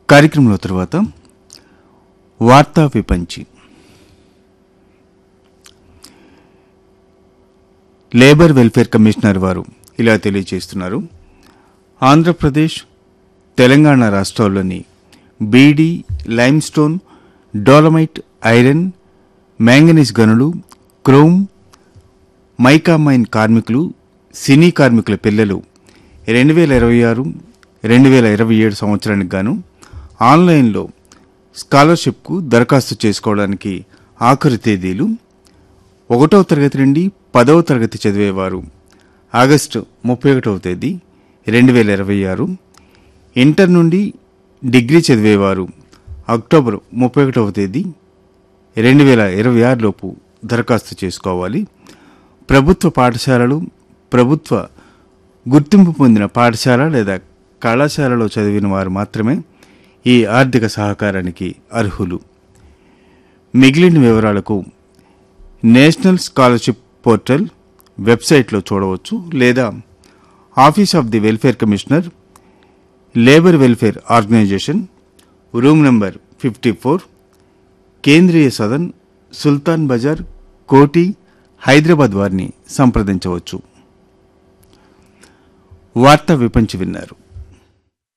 కార్యక్రమంలో తర్వాత వార్తా విపంచి లేబర్ వెల్ఫేర్ కమిషనర్ వారు ఇలా తెలియజేస్తున్నారు ఆంధ్రప్రదేశ్ తెలంగాణ రాష్ట్రాల్లోని beedi limestone dolomite iron manganese గనులు క్రోమ్ మైకామైన్ కార్మికులు సినీ కార్మికుల పిల్లలు రెండు వేల ఇరవై ఆరు రెండు వేల ఇరవై ఏడు సంవత్సరానికి గాను ఆన్లైన్లో స్కాలర్షిప్కు దరఖాస్తు చేసుకోవడానికి ఆఖరి తేదీలు ఒకటవ తరగతి నుండి పదవ తరగతి చదివేవారు ఆగస్టు ముప్పై ఒకటవ తేదీ రెండు వేల ఇరవై ఆరు ఇంటర్ నుండి డిగ్రీ చదివేవారు అక్టోబర్ ముప్పై ఒకటవ తేదీ రెండు వేల ఇరవై ఆరులోపు దరఖాస్తు చేసుకోవాలి ప్రభుత్వ పాఠశాలలు ప్రభుత్వ గుర్తింపు పొందిన పాఠశాల లేదా కళాశాలలో చదివిన వారు మాత్రమే ఈ ఆర్థిక సహకారానికి అర్హులు మిగిలిన వివరాలకు నేషనల్ స్కాలర్షిప్ పోర్టల్ వెబ్సైట్లో చూడవచ్చు లేదా office of the welfare commissioner labour welfare organisation room number fifty four Kendriya Sadan సుల్తాన్ బజార్ కోటి హైదరాబాద్ వారిని సంప్రదించవచ్చు వార్తా విపంచి విన్నారు